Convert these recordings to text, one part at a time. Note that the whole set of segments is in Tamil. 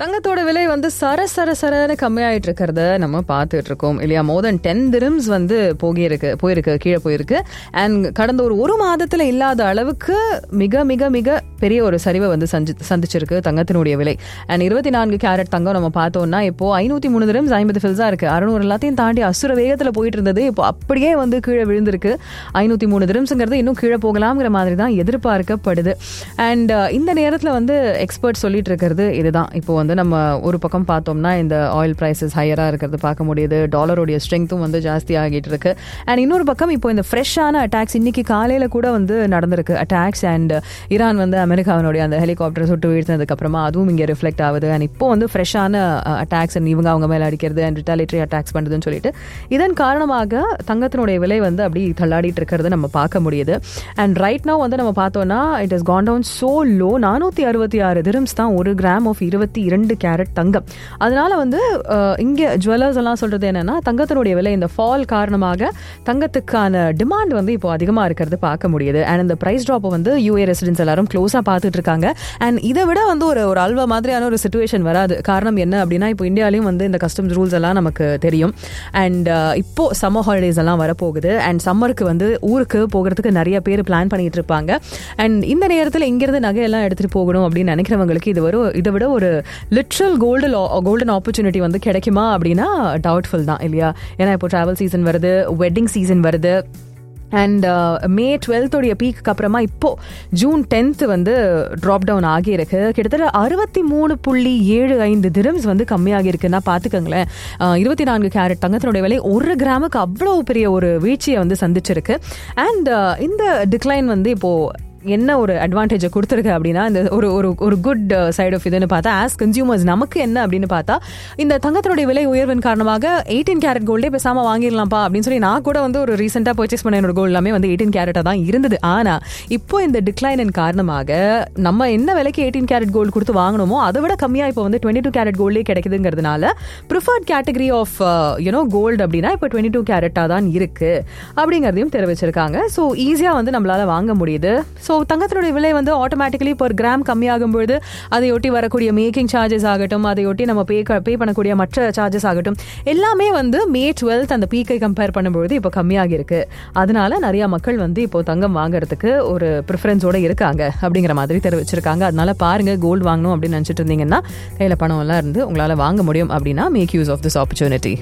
தங்கத்தோட விலை வந்து சர சர சரன்னு கம்மியாயிட்டு இருக்கிறத நம்ம பார்த்துட்டு இருக்கோம் இல்லையா மோர் தென் டென் திரம்ஸ் வந்து போகியிருக்கு போயிருக்கு கீழே போயிருக்கு அண்ட் கடந்த ஒரு ஒரு மாதத்துல இல்லாத அளவுக்கு மிக மிக மிக பெரிய ஒரு சரிவை வந்து சந்தி சந்திச்சிருக்கு தங்கத்தினுடைய விலை அண்ட் இருபத்தி நான்கு கேரட் தங்கம் நம்ம பார்த்தோம்னா இப்போ ஐநூத்தி மூணு திரம்ஸ் ஐம்பது ஃபில்ஸா இருக்கு அறுநூறு எல்லாத்தையும் தாண்டி அசுர வேகத்துல போயிட்டு இருந்தது இப்போ அப்படியே வந்து கீழே விழுந்திருக்கு ஐநூத்தி மூணு திரம்ஸுங்கிறது இன்னும் கீழே போகலாம்ங்கிற மாதிரி தான் எதிர்பார்க்கப்படுது அண்ட் இந்த நேரத்தில் வந்து எக்ஸ்பர்ட் சொல்லிட்டு இருக்கிறது இதுதான் இப்போ வந்து நம்ம ஒரு பக்கம் பார்த்தோம்னா இந்த ஆயில் ப்ரைஸஸ் ஹையராக இருக்கிறது பார்க்க முடியுது டாலருடைய ஸ்ட்ரென்த்தும் வந்து ஜாஸ்தி ஆகிட்டு இருக்கு அண்ட் இன்னொரு பக்கம் இப்போ இந்த ஃப்ரெஷ்ஷான அட்டாக்ஸ் இன்னைக்கு காலையில் கூட வந்து நடந்திருக்கு அட்டாக்ஸ் அண்ட் ஈரான் வந்து அமெரிக்காவினுடைய அந்த ஹெலிகாப்டர் சுட்டு வீழ்த்தினதுக்கு அப்புறமா அதுவும் இங்கே ரிஃப்ளெக்ட் ஆகுது அண்ட் இப்போ வந்து ஃப்ரெஷ்ஷான அட்டாக்ஸ் அண்ட் இவங்க அவங்க மேலே அடிக்கிறது அண்ட் ரிட்டாலிட்டரி அட்டாக்ஸ் பண்ணுறதுன்னு சொல்லிட்டு இதன் காரணமாக தங்கத்தினுடைய விலை வந்து அப்படி தள்ளாடிட்டு இருக்கிறது நம்ம பார்க்க முடியுது அண்ட் ரைட் now வந்து நம்ம பார்த்தோம்னா it is gone down so low நானூற்றி அறுபத்தி ஆறு திரம்ஸ் தான் ஒரு கிராம் ஆஃப் இருபத்தி இரண்டு கேரட் தங்கம் அதனால வந்து அஹ், இங்கே ஜுவல்லர்ஸ் எல்லாம் சொல்றது என்னன்னா தங்கத்தினுடைய விலை இந்த ஃபால் காரணமாக தங்கத்துக்கான டிமாண்ட் வந்து இப்போ அதிகமாக இருக்கிறது பார்க்க முடியுது அண்ட் இந்த ப்ரைஸ் ட்ராப்பை வந்து யூஏ ரெசிடென்ட்ஸ் எல்லாரும் க்ளோஸாக பார்த்துட்டு இருக்காங்க அண்ட் இதை விட வந்து ஒரு ஒரு அல்வா மாதிரியான ஒரு சுச்சுவேஷன் வராது காரணம் என்ன அப்படின்னா இப்போ இந்தியாலையும் வந்து இந்த கஸ்டம்ஸ் ரூல்ஸ் எல்லாம் நமக்கு தெரியும் அண்ட் இப்போ சம்மர் ஹாலிடேஸ் எல்லாம் வரப்போகுது அண்ட் சம்மருக்கு வந்து ஊருக்கு போகிறதுக்கு நிறைய பேர் பிளான் பண்ணிட்டு இருப்பாங்க அண்ட் இந்த நேரத்தில் இங்கிருந்து நகையெல்லாம் எடுத்துட்டு போகணும் அப்படின்னு நினைக்கிறவங்களுக்கு இது வரும் இதை விட ஒரு லிட்ரல் கோல்டு கோல்டன் ஆப்பர்ச்சுனிட்டி வந்து கிடைக்குமா அப்படின்னா டவுட்ஃபுல் தான் இல்லையா ஏன்னா இப்போ டிராவல் சீசன் வருது வெட்டிங் சீசன் வருது அண்ட் மே டுவெல்த்தோடைய பீக்கு அப்புறமா இப்போ ஜூன் டென்த் வந்து ட்ராப் டவுன் ஆகியிருக்கு கிட்டத்தட்ட அறுபத்தி மூணு புள்ளி ஏழு ஐந்து திரம்ஸ் வந்து கம்மியாகி இருக்குன்னா பார்த்துக்கோங்களேன் இருபத்தி நான்கு கேரட் தங்கத்தினுடைய விலை ஒரு கிராமுக்கு அவ்வளோ பெரிய ஒரு வீழ்ச்சியை வந்து சந்திச்சிருக்கு அண்ட் இந்த டிக்ளைன் வந்து இப்போ என்ன ஒரு அட்வான்டேஜை கொடுத்துருக்கு அப்படின்னா இந்த ஒரு ஒரு ஒரு குட் சைடு ஆஃப் இதுன்னு பார்த்தா ஆஸ் கன்சியூமர்ஸ் நமக்கு என்ன அப்படின்னு பார்த்தா இந்த தங்கத்தினுடைய விலை உயர்வின் காரணமாக எயிட்டீன் கேரட் கோல்டே பேசாம வாங்கிடலாம்ப்பா அப்படின்னு சொல்லி நான் கூட வந்து ஒரு ரீசெண்டாக பர்ச்சேஸ் பண்ண என்னோட கோல்ட் எல்லாமே வந்து எயிட்டீன் கேரட்டாக தான் இருந்தது ஆனா இப்போ இந்த டிக்ளைனின் காரணமாக நம்ம என்ன விலைக்கு எயிட்டீன் கேரட் கோல்டு கொடுத்து வாங்கணுமோ அதை விட கம்மியா இப்போ வந்து டுவெண்ட்டி டூ கேரட் கோல்டே கிடைக்குதுங்கிறதுனால preferred category of you know gold அப்படின்னா இப்போ டுவெண்ட்டி டூ கேரட்டாக தான் இருக்கு அப்படிங்கிறதையும் தெரிவிச்சிருக்காங்க ஸோ ஈஸியாக வந்து நம்மளால வாங்க முடியுது ஸோ தங்கத்தினுடைய விலை வந்து ஆட்டோமேட்டிக்கலி ஒரு கிராம் கம்மியாகும் பொழுது அதையொட்டி வரக்கூடிய மேக்கிங் சார்ஜஸ் ஆகட்டும் அதையொட்டி நம்ம பே பே பண்ணக்கூடிய மற்ற சார்ஜஸ் ஆகட்டும் எல்லாமே வந்து மே டுவெல்த் அந்த பீக்கை கம்பேர் பண்ணும்பொழுது இப்போ கம்மியாகி இருக்கு அதனால நிறைய மக்கள் வந்து இப்போ தங்கம் வாங்குறதுக்கு ஒரு ப்ரிஃபரன்ஸோட இருக்காங்க அப்படிங்கிற மாதிரி தெரிவிச்சிருக்காங்க அதனால பாருங்க கோல்டு வாங்கணும் அப்படின்னு நினச்சிட்டு இருந்தீங்கன்னா கையில் பணம் எல்லாம் இருந்து உங்களால் வாங்க முடியும் அப்படின்னா make use of this opportunity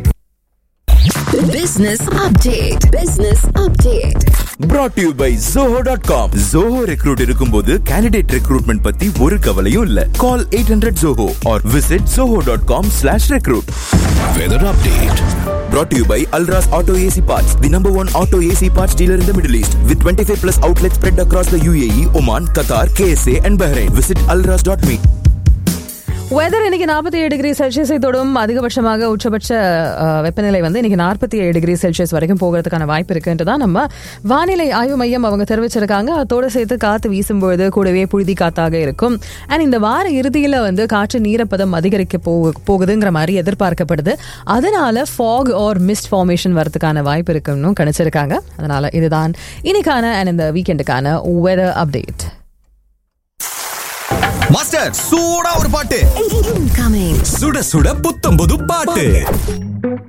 Business update. Business update. brought to you by zoho.com zoho recruit இருக்கும்போது candidate recruitment பத்தி ஒரு கவலையும் இல்ல call 800 zoho or visit zoho.com slash recruit Weather update. brought to you by alras auto ac parts the number one auto ac parts dealer in the middle east with 25 plus outlets spread across the uae oman qatar ksa and bahrain visit alras.me weather இன்னைக்கு நாற்பத்தி ஏழு டிகிரி செல்சியஸை தொடும் அதிகபட்சமாக உச்சபட்ச அஹ், வெப்பநிலை வந்து இன்னைக்கு நாற்பத்தி ஏழு டிகிரி செல்சியஸ் வரைக்கும் போகிறதுக்கான வாய்ப்பு இருக்குன்ட்டு தான் நம்ம வானிலை ஆய்வு மையம் அவங்க தெரிவிச்சிருக்காங்க அதோட சேர்த்து காத்து வீசும்பொழுது கூடவே புழுதி காத்தாக இருக்கும் அண்ட் இந்த வார இறுதியில் வந்து காற்று நீரப்பதம் அதிகரிக்க போகு போகுதுங்கிற மாதிரி எதிர்பார்க்கப்படுது அதனால ஃபாக் ஆர் மிஸ்ட் ஃபார்மேஷன் வரதுக்கான வாய்ப்பு இருக்குன்னு கணிச்சிருக்காங்க அதனால இதுதான் இன்னைக்கான அண்ட் இந்த வீக்கெண்டுக்கான வெதர் அப்டேட் மாஸ்டர் சூடா ஒரு பாட்டு Incoming. சுட சுட புத்தம் புது பாட்டு